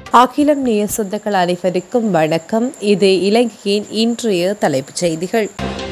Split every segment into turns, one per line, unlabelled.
அகிலம் நேய சொந்தங்கள் அனைவருக்கும் வணக்கம் இது இலங்கையின் இன்றைய தலைப்புச் செய்திகள்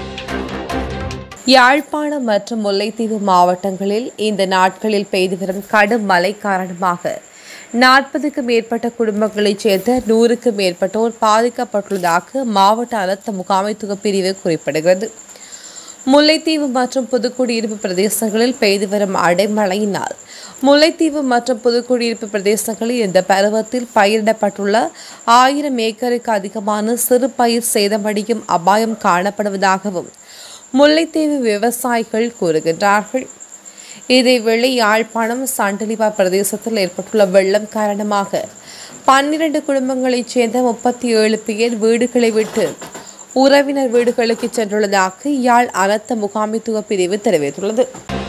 யாழ்ப்பாணம் மற்றும் முல்லைத்தீவு மாவட்டங்களில் இந்த நாட்களில் பெய்து வரும் கடும் மழை காரணமாக நாற்பதுக்கும் மேற்பட்ட குடும்பங்களைச் சேர்ந்த நூறுக்கும் மேற்பட்டோர் பாதிக்கப்பட்டுள்ளதாக மாவட்ட அனர்த்த முகாமைத்துவ பிரிவு குறிப்பிடுகிறது முல்லைத்தீவு மற்றும் புதுக்குடியிருப்பு பிரதேசங்களில் பெய்து வரும் அடைமழையினால் முல்லைத்தீவு மற்றும் புதுக்குடியிருப்பு பிரதேசங்களில் இந்த பருவத்தில் பயிரிடப்பட்டுள்ள ஆயிரம் ஏக்கருக்கு அதிகமான சிறு பயிர் சேதமடையும் அபாயம் காணப்படுவதாகவும் முல்லைத்தீவு விவசாயிகள் கூறுகின்றார்கள் இதேவேளை யாழ்ப்பாணம் சண்டலிவா பிரதேசத்தில் ஏற்பட்டுள்ள வெள்ளம் காரணமாக பன்னிரண்டு குடும்பங்களைச் சேர்ந்த முப்பத்தி ஏழு பேர் வீடுகளை விட்டு உறவினர் வீடுகளுக்கு சென்றுள்ளதாக யாழ் அனர்த்த முகாமைத்துவ பிரிவு தெரிவித்துள்ளது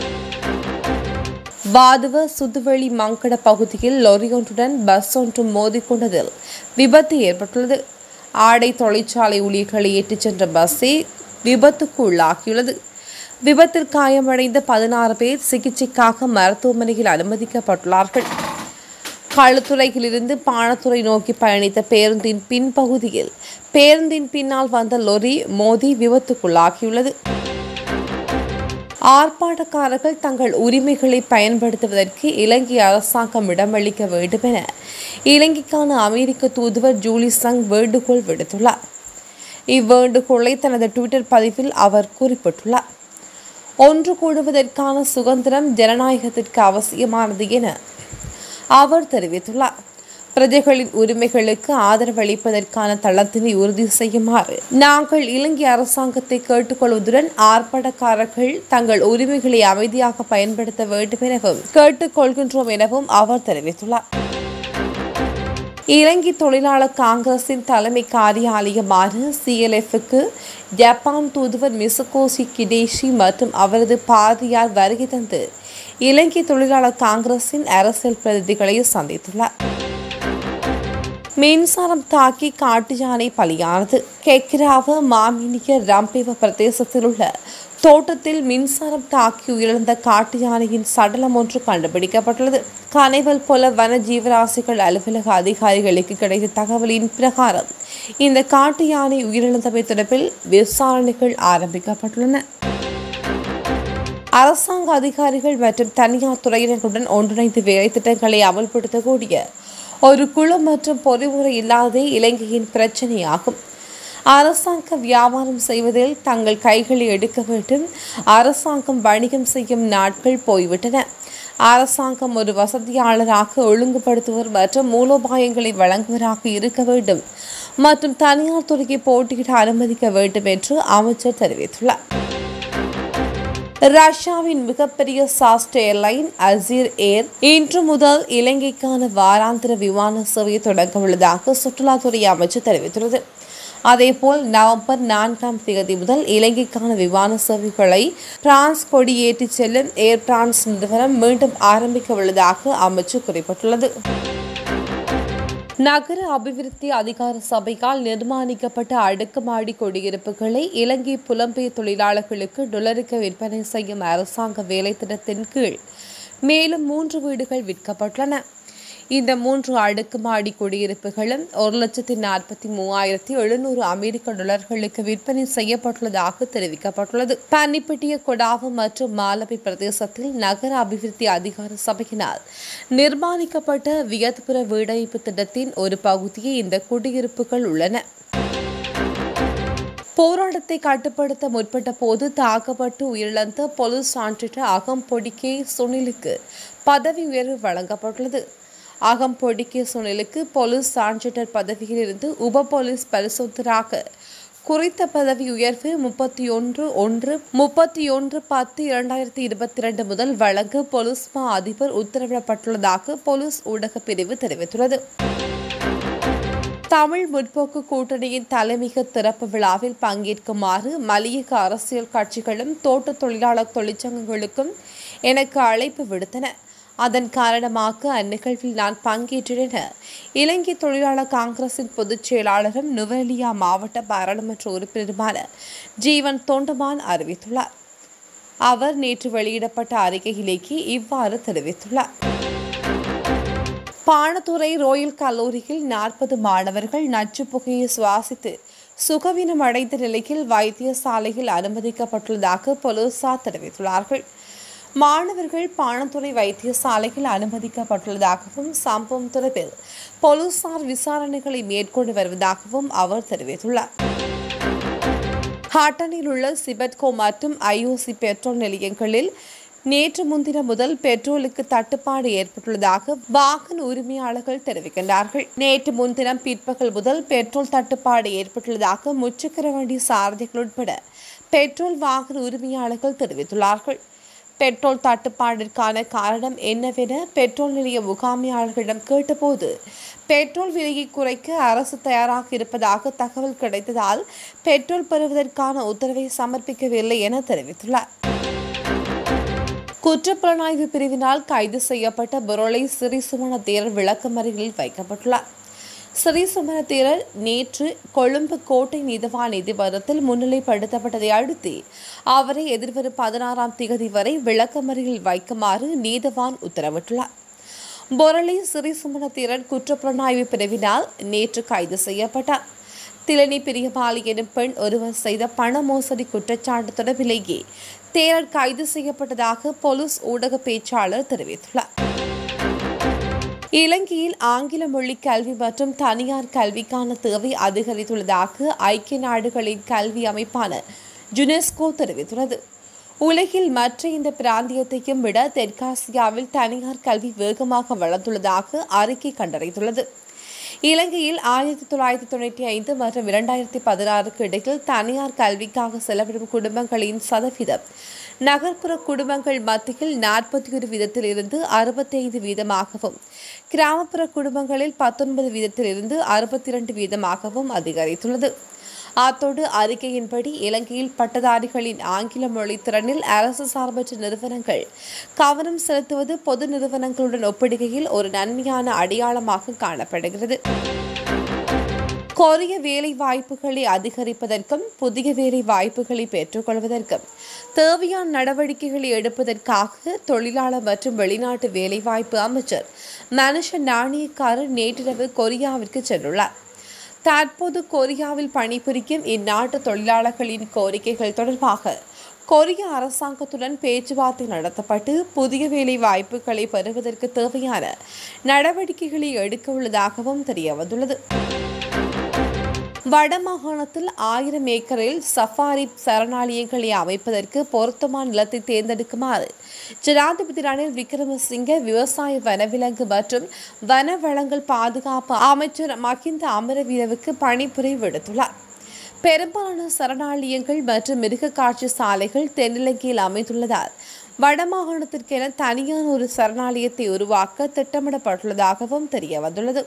வாதுவ சுதுவெளி மங்கட பகுதியில் லொரியொன்றுடன் பஸ் ஒன்று மோதிக்கொண்டதில் விபத்து ஏற்பட்டுள்ளது ஆடை தொழிற்சாலை ஊழியர்களை ஏற்றிச் சென்ற பஸ்ஸே விபத்துக்கு உள்ளாகியுள்ளது விபத்தில் காயமடைந்த பதினாறு பேர் சிகிச்சைக்காக மருத்துவமனையில் அனுமதிக்கப்பட்டுள்ளார்கள் களுத்துறையிலிருந்து பாணத்துறை நோக்கி பயணித்த பேருந்தின் பின்பகுதியில் பேருந்தின் பின்னால் வந்த லொரி மோதி விபத்துக்குள்ளாகியுள்ளது ஆர்ப்பாட்டக்காரர்கள் தங்கள் உரிமைகளை பயன்படுத்துவதற்கு இலங்கை அரசாங்கம் இடமளிக்க வேண்டும் என இலங்கைக்கான அமெரிக்க தூதுவர் ஜூலி சங் வேண்டுகோள் விடுத்துள்ளார் இவ்வேண்டுகோளை தனது ட்விட்டர் பதிவில் அவர் குறிப்பிட்டுள்ளார் ஒன்று கூடுவதற்கான சுதந்திரம் ஜனநாயகத்திற்கு அவசியமானது என அவர் தெரிவித்துள்ளார் பிரஜைகளின் உரிமைகளுக்கு ஆதரவளிப்பதற்கான தளத்தினை உறுதி செய்யுமாறு நாங்கள் இலங்கை அரசாங்கத்தை கேட்டுக்கொள்வதுடன் ஆர்ப்பாட்டக்காரர்கள் தங்கள் உரிமைகளை அமைதியாக பயன்படுத்த வேண்டும் எனவும் கேட்டுக்கொள்கின்றோம் எனவும் அவர் தெரிவித்துள்ளார் இலங்கை தொழிலாளர் காங்கிரசின் தலைமை காரியாலயமான சிஎல்எஃப்க்கு ஜப்பான் தூதுவர் மிசுகோசி கிடேஷி மற்றும் அவரது பாதியார் வருகை தந்து இலங்கை தொழிலாளர் காங்கிரசின் அரசியல் பிரதிநிதிகளை சந்தித்துள்ளார் மின்சாரம் தாக்கி காட்டு யானை பலியானது கெக்கிராவ மாமினிய ரம்பிவ பிரதேசத்தில் உள்ள தோட்டத்தில் மின்சாரம் தாக்கி உயிரிழந்த காட்டு யானையின் சடலம் ஒன்று கண்டுபிடிக்கப்பட்டுள்ளது கனைவல் போல வன ஜீவராசிகள் அலுவலக அதிகாரிகளுக்கு கிடைத்த தகவலின் பிரகாரம் இந்த காட்டு யானை உயிரிழந்தமை தொடர்பில் விசாரணைகள் ஆரம்பிக்கப்பட்டுள்ளன அரசாங்க அதிகாரிகள் மற்றும் தனியார் துறையினருடன் ஒன்றிணைந்து வேலை திட்டங்களை அமல்படுத்தக்கூடிய ஒரு குழு மற்றும் பொறிமுறை இல்லாததே இலங்கையின் பிரச்சனையாகும் அரசாங்க வியாபாரம் செய்வதில் தங்கள் கைகளை எடுக்க வேண்டும் அரசாங்கம் வணிகம் செய்யும் நாட்கள் போய்விட்டன அரசாங்கம் ஒரு வசதியாளராக ஒழுங்குபடுத்துவர் மற்றும் மூலோபாயங்களை வழங்குவராக இருக்க வேண்டும் மற்றும் தனியார் துறையை போட்டியிட அனுமதிக்க வேண்டும் என்று அமைச்சர் தெரிவித்துள்ளார் ரஷ்யாவின் மிகப்பெரிய சாஸ்ட் ஏர்லைன் அசீர் ஏர் இன்று முதல் இலங்கைக்கான வாராந்திர விமான சேவையை தொடங்க உள்ளதாக சுற்றுலாத்துறை அமைச்சர் தெரிவித்துள்ளது அதேபோல் நவம்பர் நான்காம் தேதி முதல் இலங்கைக்கான விமான சேவைகளை பிரான்ஸ் கொடியேற்றி செல்லும் ஏர் பிரான்ஸ் நிறுவனம் மீண்டும் ஆரம்பிக்க உள்ளதாக அமைச்சர் குறிப்பிட்டுள்ளது நகர அபிவிருத்தி அதிகார சபையால் நிர்மாணிக்கப்பட்ட அடுக்குமாடி குடியிருப்புகளை இலங்கை புலம்பெயர் தொழிலாளர்களுக்கு டொலருக்கு விற்பனை செய்யும் அரசாங்க வேலை திட்டத்தின் கீழ் மேலும் மூன்று வீடுகள் விற்கப்பட்டுள்ளன இந்த மூன்று அடுக்குமாடி குடியிருப்புகளும் ஒரு லட்சத்தி நாற்பத்தி மூவாயிரத்தி எழுநூறு அமெரிக்க டாலர்களுக்கு விற்பனை செய்யப்பட்டுள்ளதாக தெரிவிக்கப்பட்டுள்ளது பன்னிப்பட்டிய கொடாவு மற்றும் மாலபி பிரதேசத்தில் நகர அபிவிருத்தி அதிகார சபையினால் நிர்மாணிக்கப்பட்ட வியத்புர வீடமைப்பு திட்டத்தின் ஒரு பகுதியே இந்த குடியிருப்புகள் உள்ளன போராட்டத்தை கட்டுப்படுத்த முற்பட்ட போது தாக்கப்பட்டு உயிரிழந்த போலீஸ் சான்றிதழ் அகம்பொடிக்கே சுனிலுக்கு பதவி உயர்வு வழங்கப்பட்டுள்ளது அகம்பொடிக்கே சுனிலுக்கு போலீஸ் சான்றிதழ் பதவியிலிருந்து உப போலீஸ் பரிசோதராக குறித்த பதவி உயர்வு முப்பத்தி ஒன்று ஒன்று முப்பத்தி ஒன்று பத்து இரண்டாயிரத்தி இருபத்தி இரண்டு முதல் வழங்க போலீஸ் மா அதிபர் உத்தரவிடப்பட்டுள்ளதாக போலீஸ் ஊடக பிரிவு தெரிவித்துள்ளது தமிழ் முற்போக்கு கூட்டணியின் தலைமிக திறப்பு விழாவில் பங்கேற்குமாறு மலையக அரசியல் கட்சிகளும் தோட்ட தொழிலாளர் தொழிற்சங்கங்களுக்கும் எனக்கு அழைப்பு விடுத்தன அதன் காரணமாக அந்நிகழ்வில் நான் பங்கேற்றேன் என இலங்கை தொழிலாளர் காங்கிரசின் பொதுச் செயலாளரும் நுவலியா மாவட்ட பாராளுமன்ற உறுப்பினருமான ஜீவன் தொண்டமான் அறிவித்துள்ளார் அவர் நேற்று வெளியிடப்பட்ட அறிக்கையிலேயே இவ்வாறு தெரிவித்துள்ளார் பாணத்துறை ரோயல் கல்லூரியில் நாற்பது மாணவர்கள் நச்சுப் புகையை சுவாசித்து சுகவீனம் அடைந்த நிலையில் வைத்தியசாலையில் அனுமதிக்கப்பட்டுள்ளதாக போலீசார் தெரிவித்துள்ளார்கள் மாணவர்கள் பாணத்துறை வைத்தியசாலையில் அனுமதிக்கப்பட்டுள்ளதாகவும் சம்பவம் தொடர்பில் போலீசார் விசாரணைகளை மேற்கொண்டு வருவதாகவும் அவர் தெரிவித்துள்ளார் ஹாட்டனில் உள்ள சிபட்கோ மற்றும் ஐஓசி பெட்ரோல் நிலையங்களில் நேற்று முன்தினம் முதல் பெட்ரோலுக்கு தட்டுப்பாடு ஏற்பட்டுள்ளதாக வாகன உரிமையாளர்கள் தெரிவிக்கின்றார்கள் நேற்று முன்தினம் பிற்பகல் முதல் பெட்ரோல் தட்டுப்பாடு ஏற்பட்டுள்ளதாக முச்சக்கர வண்டி சாரதிகள் உட்பட பெட்ரோல் வாகன உரிமையாளர்கள் தெரிவித்துள்ளார்கள் பெட்ரோல் தட்டுப்பாடிற்கான காரணம் என்னவென பெட்ரோல் நிலைய முகாமையாளர்களிடம் கேட்டபோது பெட்ரோல் விலையை குறைக்க அரசு தயாராக இருப்பதாக தகவல் கிடைத்ததால் பெட்ரோல் பெறுவதற்கான உத்தரவை சமர்ப்பிக்கவில்லை என தெரிவித்துள்ளார் குற்றப்புலனாய்வு பிரிவினால் கைது செய்யப்பட்ட பொருளை சிறிசுமண தேரர் விளக்கமறியலில் வைக்கப்பட்டுள்ளார் சிறிசுமண தேரர் நேற்று கொழும்பு கோட்டை நீதவான் நீதிமன்றத்தில் முன்னிலைப்படுத்தப்பட்டதை அடுத்து அவரை எதிர்வரும் பதினாறாம் தேதி வரை விளக்கமறியலில் வைக்குமாறு நீதவான் உத்தரவிட்டுள்ளார் பொருளை சிறிசுமண தேரர் குற்றப்புலனாய்வு பிரிவினால் நேற்று கைது செய்யப்பட்டார் திலனி பிரியபாலி எனும் பெண் ஒருவர் செய்த பண மோசடி குற்றச்சாட்டு தொடர்பிலேயே தேரர் கைது செய்யப்பட்டதாக போலீஸ் ஊடக பேச்சாளர் தெரிவித்துள்ளார் இலங்கையில் ஆங்கில மொழி கல்வி மற்றும் தனியார் கல்விக்கான தேவை அதிகரித்துள்ளதாக ஐக்கிய நாடுகளின் கல்வி அமைப்பான யுனெஸ்கோ தெரிவித்துள்ளது உலகில் மற்ற இந்த பிராந்தியத்தையும் விட தெற்காசியாவில் தனியார் கல்வி வேகமாக வளர்ந்துள்ளதாக அறிக்கை கண்டறிந்துள்ளது இலங்கையில் ஆயிரத்தி தொள்ளாயிரத்தி தொண்ணூற்றி ஐந்து மற்றும் இரண்டாயிரத்தி பதினாறுக்கு இடையில் தனியார் கல்விக்காக செலவிடும் குடும்பங்களின் சதவீதம் நகர்ப்புற குடும்பங்கள் மத்தியில் நாற்பத்தி ஒரு வீதத்திலிருந்து அறுபத்தி ஐந்து வீதமாகவும் கிராமப்புற குடும்பங்களில் பத்தொன்பது வீதத்திலிருந்து அறுபத்தி இரண்டு வீதமாகவும் அதிகரித்துள்ளது அத்தோடு அறிக்கையின்படி இலங்கையில் பட்டதாரிகளின் ஆங்கில மொழி திறனில் அரசு சார்பற்ற நிறுவனங்கள் கவனம் செலுத்துவது பொது நிறுவனங்களுடன் ஒப்பிடுகையில் ஒரு நன்மையான அடையாளமாக காணப்படுகிறது கொரிய வேலை வாய்ப்புகளை அதிகரிப்பதற்கும் புதிய வேலை வாய்ப்புகளை பெற்றுக்கொள்வதற்கும் தேவையான நடவடிக்கைகளை எடுப்பதற்காக தொழிலாளர் மற்றும் வெளிநாட்டு வேலைவாய்ப்பு அமைச்சர் மனுஷ நாணயக்காரர் நேற்றிரவு கொரியாவிற்கு சென்றுள்ளார் தற்போது கொரியாவில் பணிபுரிக்கும் இந்நாட்டு தொழிலாளர்களின் கோரிக்கைகள் தொடர்பாக கொரிய அரசாங்கத்துடன் பேச்சுவார்த்தை நடத்தப்பட்டு புதிய வேலை வாய்ப்புகளை பெறுவதற்கு தேவையான நடவடிக்கைகளை எடுக்க உள்ளதாகவும் தெரியவந்துள்ளது வடமாகாணத்தில் ஆயிரம் ஏக்கரில் சஃபாரி சரணாலயங்களை அமைப்பதற்கு பொருத்தமான நிலத்தை தேர்ந்தெடுக்குமாறு ஜனாதிபதி ரணில் விக்ரமசிங்க விவசாய வனவிலங்கு மற்றும் வன வளங்கள் பாதுகாப்பு அமைச்சர் மஹிந்த அமரவீரவுக்கு பணிப்புரை விடுத்துள்ளார் பெரும்பாலான சரணாலயங்கள் மற்றும் மிருக காட்சி சாலைகள் தென்னிலங்கையில் அமைந்துள்ளதால் வடமாகாணத்திற்கென தனியான ஒரு சரணாலயத்தை உருவாக்க திட்டமிடப்பட்டுள்ளதாகவும் தெரிய வந்துள்ளது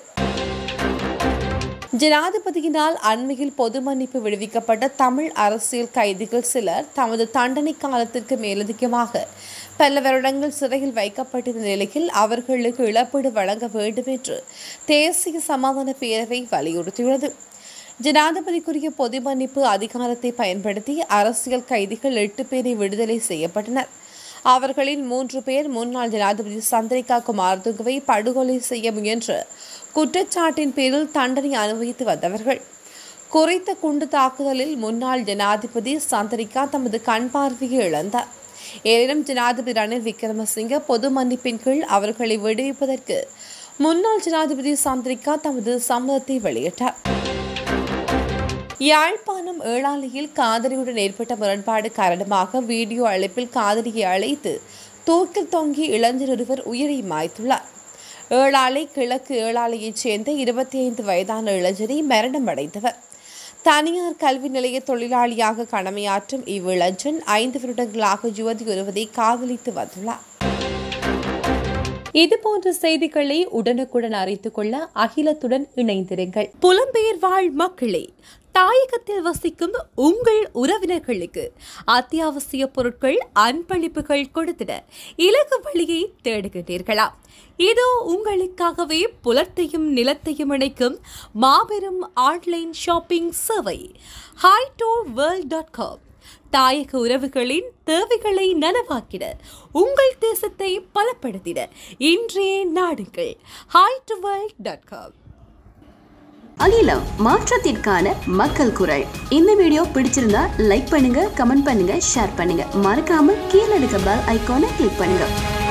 ஜனாதிபதியினால் அண்மையில் பொது மன்னிப்பு விடுவிக்கப்பட்ட தமிழ் அரசியல் கைதிகள் சிலர் தமது தண்டனை காலத்திற்கு மேலதிகமாக பல வருடங்கள் சிறையில் வைக்கப்பட்டிருந்த நிலையில் அவர்களுக்கு இழப்பீடு வழங்க வேண்டும் என்று தேசிய சமாதான பேரவை வலியுறுத்தியுள்ளது ஜனாதிபதிக்குரிய பொது மன்னிப்பு அதிகாரத்தை பயன்படுத்தி அரசியல் கைதிகள் எட்டு பேரை விடுதலை செய்யப்பட்டனர் அவர்களில் மூன்று பேர் முன்னாள் ஜனாதிபதி சந்திரிகா குமாரதுங்கவை படுகொலை செய்ய முயன்ற குற்றச்சாட்டின் பேரில் தண்டனை அனுபவித்து வந்தவர்கள் குறித்த குண்டு தாக்குதலில் முன்னாள் ஜனாதிபதி சந்திரிகா தமது கண் பார்வையை இழந்தார் எனினும் ஜனாதிபதி ரணில் விக்ரமசிங்க பொது மன்னிப்பின் கீழ் அவர்களை விடுவிப்பதற்கு முன்னாள் ஜனாதிபதி சந்திரிகா தமது சம்மதத்தை வெளியிட்டார் யாழ்ப்பாணம் ஏழாலையில் காதலியுடன் ஏற்பட்ட முரண்பாடு காரணமாக வீடியோ அழைப்பில் காதலியை அழைத்து தூக்கில் தொங்கி இளைஞர் ஒருவர் உயிரை மாய்த்துள்ளார் ஏழாலை கிழக்கு ஏழாலையைச் சேர்ந்த இருபத்தி ஐந்து வயதான இளைஞரை மரணம் அடைந்தவர் தனியார் கல்வி நிலைய தொழிலாளியாக கடமையாற்றும் இவ்விளைஞன் ஐந்து வருடங்களாக யுவதி ஒருவரை காதலித்து வந்துள்ளார் இதுபோன்ற செய்திகளை உடனுக்குடன் அறிந்து கொள்ள அகிலத்துடன் இணைந்திருங்கள் புலம்பெயர் வாழ் மக்களே தாயகத்தில் வசிக்கும் உங்கள் உறவினர்களுக்கு அத்தியாவசிய பொருட்கள் அன்பளிப்புகள் கொடுத்திட இலகு வழியை தேடுகின்றீர்களா இதோ உங்களுக்காகவே புலத்தையும் நிலத்தையும் இணைக்கும் மாபெரும் ஆன்லைன் ஷாப்பிங் சேவை ஹைடோ வேர்ல்ட் டாட் காம் தாயக உறவுகளின் தேவைகளை நனவாக்கிட உங்கள் தேசத்தை பலப்படுத்திட இன்றைய நாடுங்கள் hi to world dot com
அகிலம் மாற்றத்திற்கான மக்கள் குரல் இந்த வீடியோ பிடிச்சிருந்தா லைக் பண்ணுங்க கமெண்ட் பண்ணுங்க ஷேர் பண்ணுங்க மறக்காம கீழே இருக்க பெல் ஐகானை கிளிக் பண்ணுங்க